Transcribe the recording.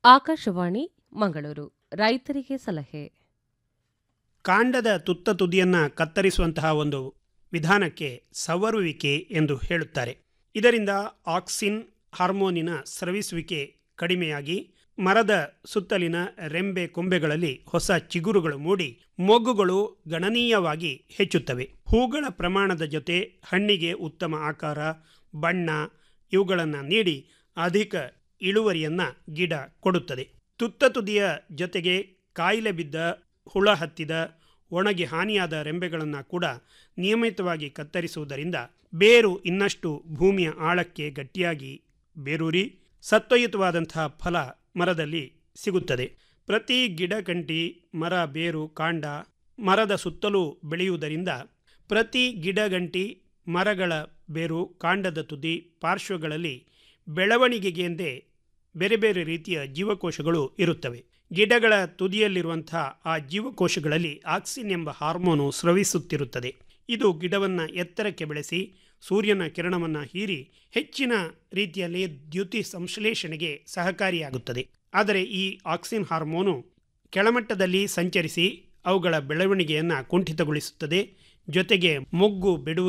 ಆಕಾಶವಾಣಿ ಮಂಗಳೂರು ರೈತರಿಗೆ ಸಲಹೆ ಕಾಂಡದ ತುತ್ತ ತುದಿಯನ್ನು ಕತ್ತರಿಸುವಂತಹ ಒಂದು ವಿಧಾನಕ್ಕೆ ಸವರುವಿಕೆ ಎಂದು ಹೇಳುತ್ತಾರೆ ಇದರಿಂದ ಆಕ್ಸಿನ್ ಹಾರ್ಮೋನಿನ ಸ್ರವಿಸುವಿಕೆ ಕಡಿಮೆಯಾಗಿ ಮರದ ಸುತ್ತಲಿನ ರೆಂಬೆ ಕೊಂಬೆಗಳಲ್ಲಿ ಹೊಸ ಚಿಗುರುಗಳು ಮೂಡಿ ಮೊಗ್ಗುಗಳು ಗಣನೀಯವಾಗಿ ಹೆಚ್ಚುತ್ತವೆ ಹೂಗಳ ಪ್ರಮಾಣದ ಜೊತೆ ಹಣ್ಣಿಗೆ ಉತ್ತಮ ಆಕಾರ ಬಣ್ಣ ಇವುಗಳನ್ನು ನೀಡಿ ಅಧಿಕ ಇಳುವರಿಯನ್ನ ಗಿಡ ಕೊಡುತ್ತದೆ ತುತ್ತ ತುದಿಯ ಜೊತೆಗೆ ಕಾಯಿಲೆ ಬಿದ್ದ ಹುಳ ಹತ್ತಿದ ಒಣಗಿ ಹಾನಿಯಾದ ರೆಂಬೆಗಳನ್ನು ಕೂಡ ನಿಯಮಿತವಾಗಿ ಕತ್ತರಿಸುವುದರಿಂದ ಬೇರು ಇನ್ನಷ್ಟು ಭೂಮಿಯ ಆಳಕ್ಕೆ ಗಟ್ಟಿಯಾಗಿ ಬೇರೂರಿ ಸತ್ವಯುತವಾದಂತಹ ಫಲ ಮರದಲ್ಲಿ ಸಿಗುತ್ತದೆ ಪ್ರತಿ ಗಿಡಕಂಟಿ ಮರ ಬೇರು ಕಾಂಡ ಮರದ ಸುತ್ತಲೂ ಬೆಳೆಯುವುದರಿಂದ ಪ್ರತಿ ಗಿಡಗಂಟಿ ಮರಗಳ ಬೇರು ಕಾಂಡದ ತುದಿ ಪಾರ್ಶ್ವಗಳಲ್ಲಿ ಬೆಳವಣಿಗೆಗೆಂದೇ ಬೇರೆ ಬೇರೆ ರೀತಿಯ ಜೀವಕೋಶಗಳು ಇರುತ್ತವೆ ಗಿಡಗಳ ತುದಿಯಲ್ಲಿರುವಂತಹ ಆ ಜೀವಕೋಶಗಳಲ್ಲಿ ಆಕ್ಸಿನ್ ಎಂಬ ಹಾರ್ಮೋನು ಸ್ರವಿಸುತ್ತಿರುತ್ತದೆ ಇದು ಗಿಡವನ್ನು ಎತ್ತರಕ್ಕೆ ಬೆಳೆಸಿ ಸೂರ್ಯನ ಕಿರಣವನ್ನು ಹೀರಿ ಹೆಚ್ಚಿನ ರೀತಿಯಲ್ಲಿ ದ್ಯುತಿ ಸಂಶ್ಲೇಷಣೆಗೆ ಸಹಕಾರಿಯಾಗುತ್ತದೆ ಆದರೆ ಈ ಆಕ್ಸಿನ್ ಹಾರ್ಮೋನು ಕೆಳಮಟ್ಟದಲ್ಲಿ ಸಂಚರಿಸಿ ಅವುಗಳ ಬೆಳವಣಿಗೆಯನ್ನು ಕುಂಠಿತಗೊಳಿಸುತ್ತದೆ ಜೊತೆಗೆ ಮೊಗ್ಗು ಬಿಡುವುದು